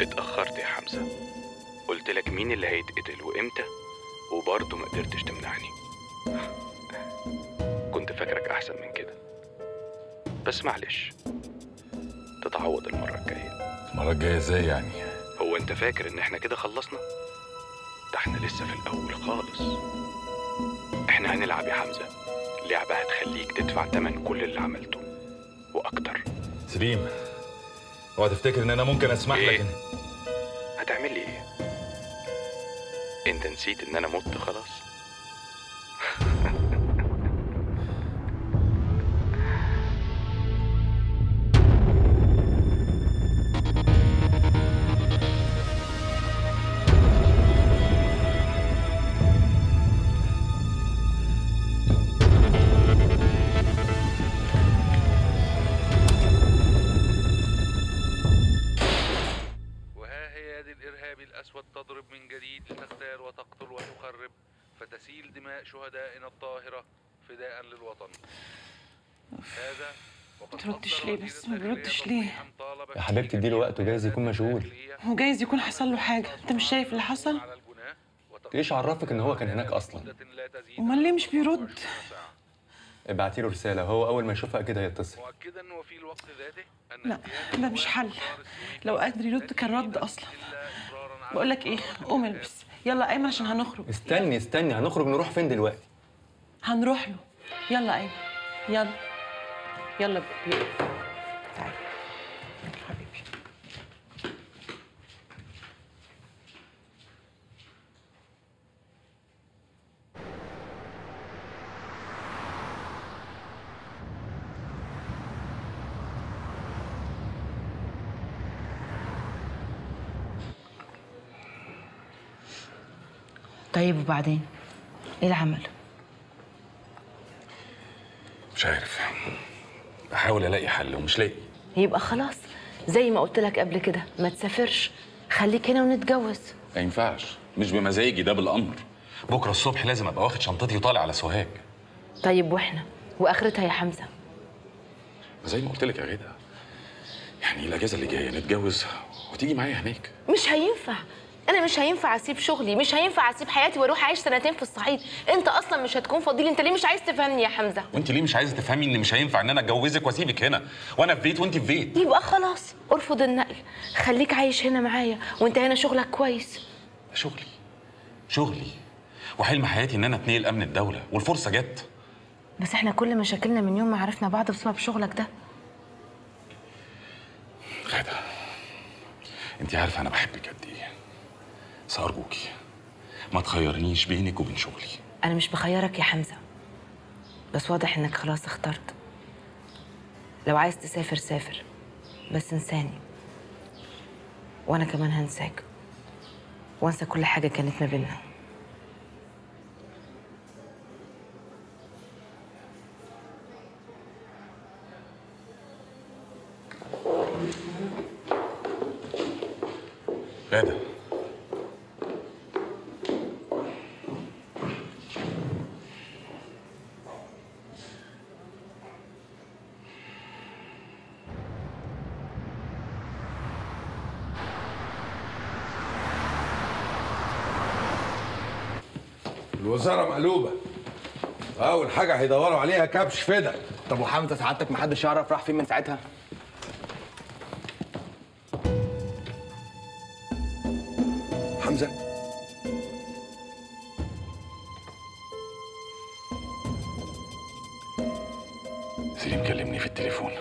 اتأخرت يا حمزة قلت لك مين اللي هيتقتل وامتى وبرضه ما قدرتش تمنعني كنت فاكرك أحسن من كده بس معلش تتعوض المرة الجاية المرة الجاية ازاي يعني؟ هو انت فاكر ان احنا كده خلصنا ده احنا لسه في الاول خالص احنا هنلعب يا حمزة لعبة هتخليك تدفع تمن كل اللي عملته واكتر سليم اوعى تفتكر ان انا ممكن اسمح لك إيه؟ إن... هتعمل لي ايه انت نسيت ان انا مت خلاص وها هي يد الإرهاب الأسود تضرب من جديد لتغتال وتقتل وتخرب فتسيل دماء شهدائنا الطاهرة فداء للوطن هذا وقد تردش أصدر ليه وزير بس؟ ما الداخلية بيردش ليه؟ تصريحاً طالب يا حبيبتي اديله وقته جايز يكون مشغول الداخلية هو جايز يكون حصل له حاجة انت مش شايف اللي حصل على الجناه وتقديم ايش عرفك ان هو كان هناك اصلا مدة لا تزيد أمال عن ليه مش بيرد؟ 24 ساعة. ابعتي له رساله هو اول ما يشوفها كده يتصل مؤكدا وفي الوقت ذاته أن لا اغتيال ده مش حل القوات الأنصار السوري لو قادر يرد كان رد اصلا إلا إصرارا على بقول لك ايه قوم البس يلا ايمن عشان هنخرج استني استني هنخرج نروح فين دلوقتي هنروح له يلا ايمن يلا يلا بيبي تعالي حبيبي طيب وبعدين ايه العمل مش عارف بحاول الاقي حل ومش لاقي يبقى خلاص زي ما قلت لك قبل كده ما تسافرش خليك هنا ونتجوز ما ينفعش مش بمزاجي ده بالامر بكره الصبح لازم ابقى واخد شنطتي وطالع على سوهاج طيب واحنا واخرتها يا حمزه زي ما قلت لك يا غدا يعني الاجازه اللي جايه نتجوز وتيجي معايا هناك مش هينفع انا مش هينفع اسيب شغلي مش هينفع اسيب حياتي واروح اعيش سنتين في الصعيد انت اصلا مش هتكون فضيل انت ليه مش عايز تفهمني يا حمزه وانت ليه مش عايزه تفهمي ان مش هينفع ان انا اتجوزك واسيبك هنا وانا في بيت وانت في بيت يبقى خلاص ارفض النقل خليك عايش هنا معايا وانت هنا شغلك كويس ده شغلي شغلي وحلم حياتي ان انا اتنقل امن الدوله والفرصه جت بس احنا كل مشاكلنا من يوم ما عرفنا بعض بسبب شغلك ده غدا انت عارفه انا بحبك قد ايه سارجوكي ما تخيرنيش بينك وبين شغلي انا مش بخيرك يا حمزه بس واضح انك خلاص اخترت لو عايز تسافر سافر بس انساني وانا كمان هنساك وانسى كل حاجه كانت ما بينا غدا الوزارة مقلوبة أول حاجة هيدوروا عليها كبش فدا طب وحمزه سعادتك محدش يعرف راح فين من ساعتها حمزة سليم كلمني في التليفون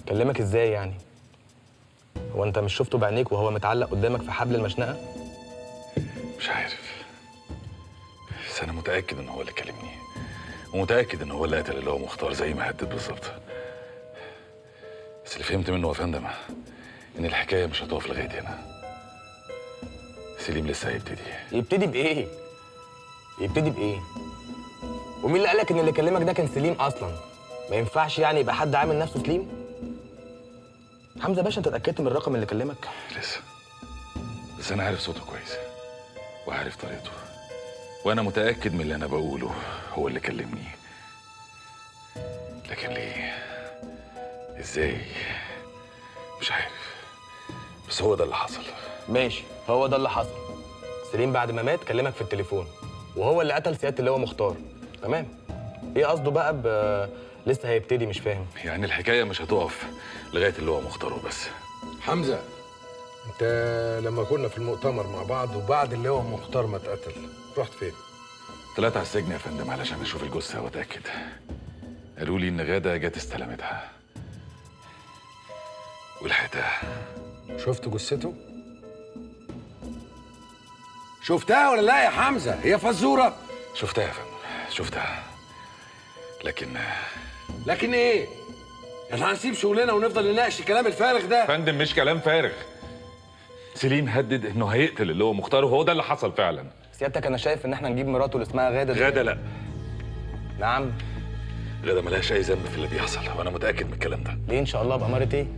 كلمك ازاي يعني هو انت مش شفته بعينيك وهو متعلق قدامك في حبل المشنقه مش عارف بس انا متاكد ان هو اللي كلمني ومتاكد ان هو اللي قتل اللي هو مختار زي ما هدد بالظبط بس اللي فهمت منه يا فندم ان الحكايه مش هتقف لغايه هنا سليم لسه هيبتدي يبتدي بايه يبتدي بايه ومين اللي قالك ان اللي كلمك ده كان سليم اصلا ما ينفعش يعني يبقى حد عامل نفسه سليم حمزه باشا انت اتاكدت من الرقم اللي كلمك لسه بس انا عارف صوته كويس وعارف طريقته وانا متاكد من اللي انا بقوله هو اللي كلمني لكن ليه ازاي مش عارف بس هو ده اللي حصل ماشي هو ده اللي حصل سليم بعد ما مات كلمك في التليفون وهو اللي قتل سياده اللي هو مختار تمام ايه قصده بقى ب لسه هيبتدي مش فاهم يعني الحكايه مش هتقف لغايه اللي هو مختاره بس حمزه انت لما كنا في المؤتمر مع بعض وبعد اللي هو مختار ما اتقتل رحت فين؟ طلعت على السجن يا فندم علشان اشوف الجثه واتاكد قالوا لي ان غاده جت استلمتها ولحقتها شفت جثته؟ شفتها ولا لا يا حمزه؟ هي فزوره شفتها يا فندم شفتها لكن لكن ايه؟ احنا هنسيب شغلنا ونفضل نناقش الكلام الفارغ ده فندم مش كلام فارغ سليم هدد انه هيقتل اللي هو مختاره وهو ده اللي حصل فعلا سيادتك انا شايف ان احنا نجيب مراته اللي اسمها غاده دي. غاده لا نعم غاده ملهاش اي ذنب في اللي بيحصل وانا متاكد من الكلام ده ليه ان شاء الله بأمارة ايه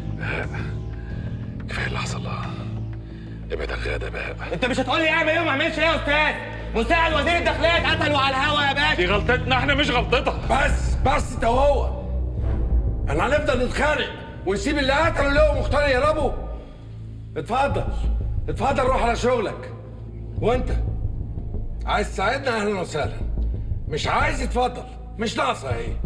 كفايه اللي حصل لها ابعد عن غاده بقى انت مش هتقول لي اعمل ايه وما اعملش ايه يا استاذ مساعد وزير الداخليه اتقتلوا على الهوا يا باشا دي غلطتنا احنا مش غلطتها بس بس انت وهو احنا هنفضل نتخانق ونسيب اللي قتلوا اللي هو مختار يهربوا اتفضل اتفضل روح على شغلك وانت عايز تساعدنا اهلا وسهلا مش عايز اتفضل مش ناقصه ايه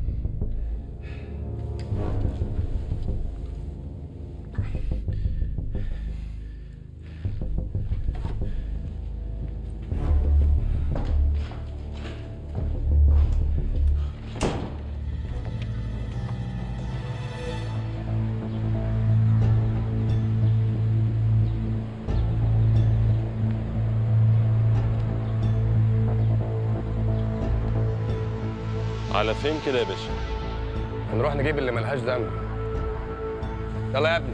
على فين كده يا باشا؟ هنروح نجيب اللي ملهاش ذنب يلا يا ابني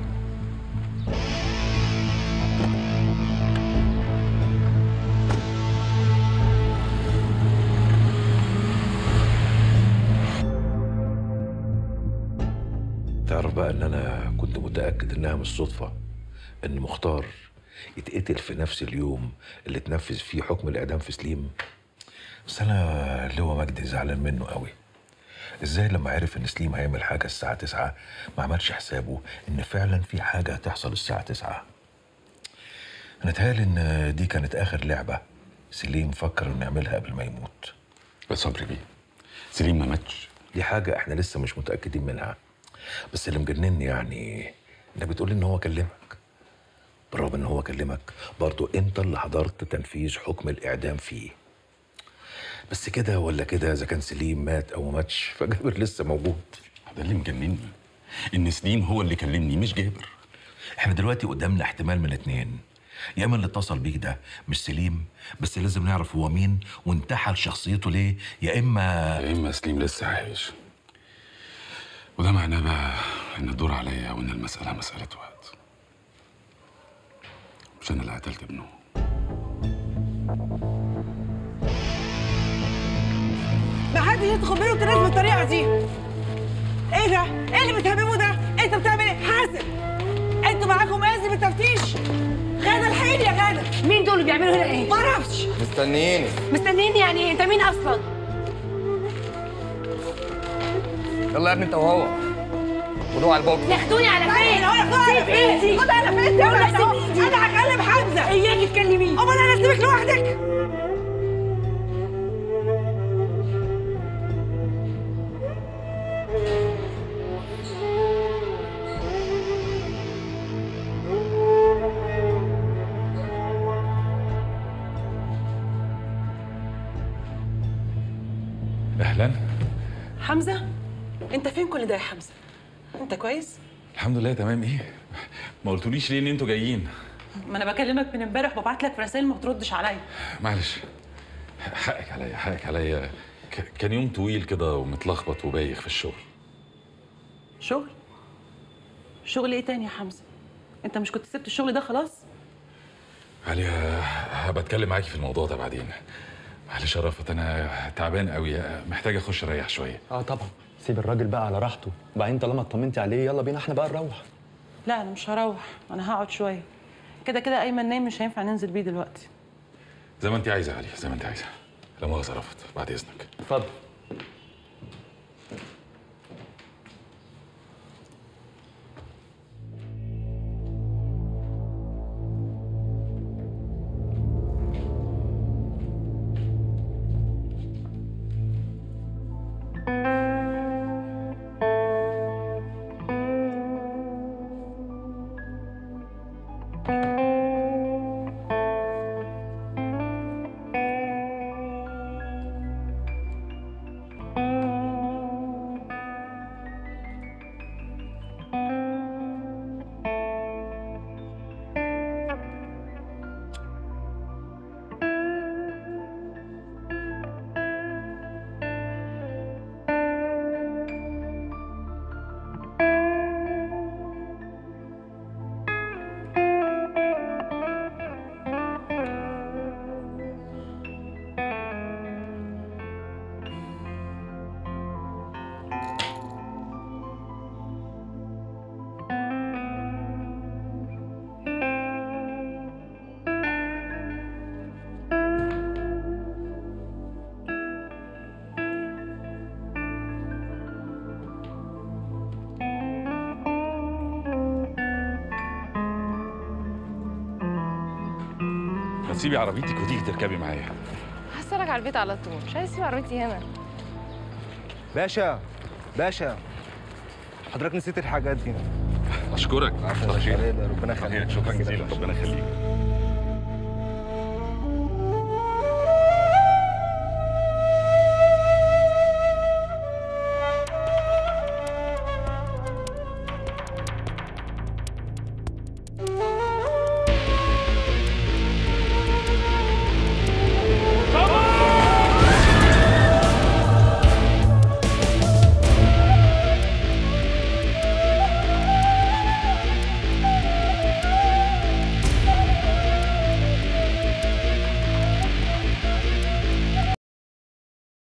تعرف بقى ان انا كنت متاكد انها مش صدفه ان مختار يتقتل في نفس اليوم اللي اتنفذ فيه حكم الاعدام في سليم بس انا اللي هو مجدي زعلان منه قوي ازاي لما عرف ان سليم هيعمل حاجه الساعه 9 ما عملش حسابه ان فعلا في حاجه هتحصل الساعه 9 انا اتهيألي ان دي كانت اخر لعبه سليم فكر انه يعملها قبل ما يموت بس صبري بيه سليم ما ماتش دي حاجة احنا لسه مش متأكدين منها بس اللي مجنني يعني انك بتقول ان هو كلمك بالرغم ان هو كلمك برضو انت اللي حضرت تنفيذ حكم الاعدام فيه بس كده ولا كده اذا كان سليم مات او ما ماتش فجابر لسه موجود ده اللي مجنني ان سليم هو اللي كلمني مش جابر احنا دلوقتي قدامنا احتمال من اتنين يا اما اللي اتصل بيك ده مش سليم بس لازم نعرف هو مين وانتحل شخصيته ليه يا اما يا اما سليم لسه عايش وده معناه بقى ان الدور عليا وان المساله مساله وقت مش انا اللي قتلت ابنه ما حدش يدخل بينه الناس بالطريقه دي ايه ده؟ ايه اللي بتهممه ده؟ انت بتعمل ايه؟ حاسب انتوا معاكم اذن بالتفتيش غاده الحقيقي يا غاده مين دول اللي بيعملوا هنا ايه؟ ما اعرفش مستنييني مستنيني يعني ايه؟ انت مين اصلا؟ يلا يا ابني انت وهو خدوه على البوكس ياخدوني على فين؟ انا هقول لك سيب ايدي خد على فين يلا انا سيب ايدي انا هكلم حمزه اياكي تكلميه امال انا اسيبك لوحدك اهلا حمزه انت فين كل ده يا حمزه انت كويس الحمد لله تمام ايه ما قلتوليش ليه ان انتوا جايين ما انا بكلمك من امبارح وببعت لك رسائل ما بتردش عليا معلش حقك عليا حقك عليا ك- كان يوم طويل كده ومتلخبط وبايخ في الشغل شغل شغل ايه تاني يا حمزه انت مش كنت سبت الشغل ده خلاص علي هبقى اتكلم معاكي في الموضوع ده بعدين معلش يا رفعت انا تعبان قوي محتاج اخش اريح شويه اه طبعا سيب الراجل بقى على راحته وبعدين طالما اطمنتي عليه يلا بينا احنا بقى نروح لا انا مش هروح انا هقعد شويه كده كده ايمن نايم مش هينفع ننزل بيه دلوقتي زي ما انت عايزه يا علي زي ما انت عايزه لا مؤاخذه يا رفعت بعد اذنك اتفضل ما تسيبي عربيتك وتيجي تركبي معايا هسرك على البيت على طول مش عايز اسيب عربيتي هنا باشا باشا حضرتك نسيت الحاجات دي اشكرك عفوا يا باشا، ربنا يخليك شكرا جزيلا ربنا يخليك